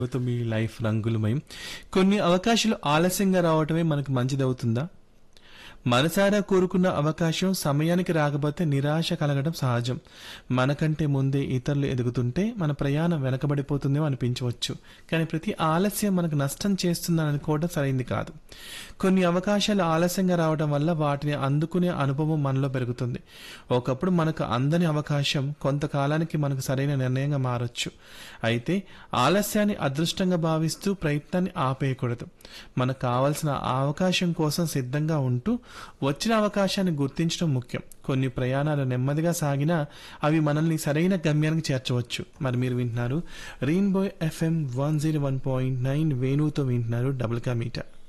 తో మీ లైఫ్ రంగులమయం కొన్ని అవకాశాలు ఆలస్యంగా రావటమే మనకు మంచిదవుతుందా మనసారా కోరుకున్న అవకాశం సమయానికి రాకపోతే నిరాశ కలగడం సహజం మనకంటే ముందే ఇతరులు ఎదుగుతుంటే మన ప్రయాణం వెనకబడిపోతుందేమో అనిపించవచ్చు కానీ ప్రతి ఆలస్యం మనకు నష్టం చేస్తుందని అనుకోవడం సరైంది కాదు కొన్ని అవకాశాలు ఆలస్యంగా రావడం వల్ల వాటిని అందుకునే అనుభవం మనలో పెరుగుతుంది ఒకప్పుడు మనకు అందని అవకాశం కొంతకాలానికి మనకు సరైన నిర్ణయంగా మారొచ్చు అయితే ఆలస్యాన్ని అదృష్టంగా భావిస్తూ ప్రయత్నాన్ని ఆపేయకూడదు మనకు కావలసిన ఆ అవకాశం కోసం సిద్ధంగా ఉంటూ వచ్చిన అవకాశాన్ని గుర్తించడం ముఖ్యం కొన్ని ప్రయాణాలు నెమ్మదిగా సాగినా అవి మనల్ని సరైన గమ్యానికి చేర్చవచ్చు మరి మీరు వింటున్నారు rainbow FM one zero one point nine వేణుతో వింటున్నారు డబుల్ కా మీటర్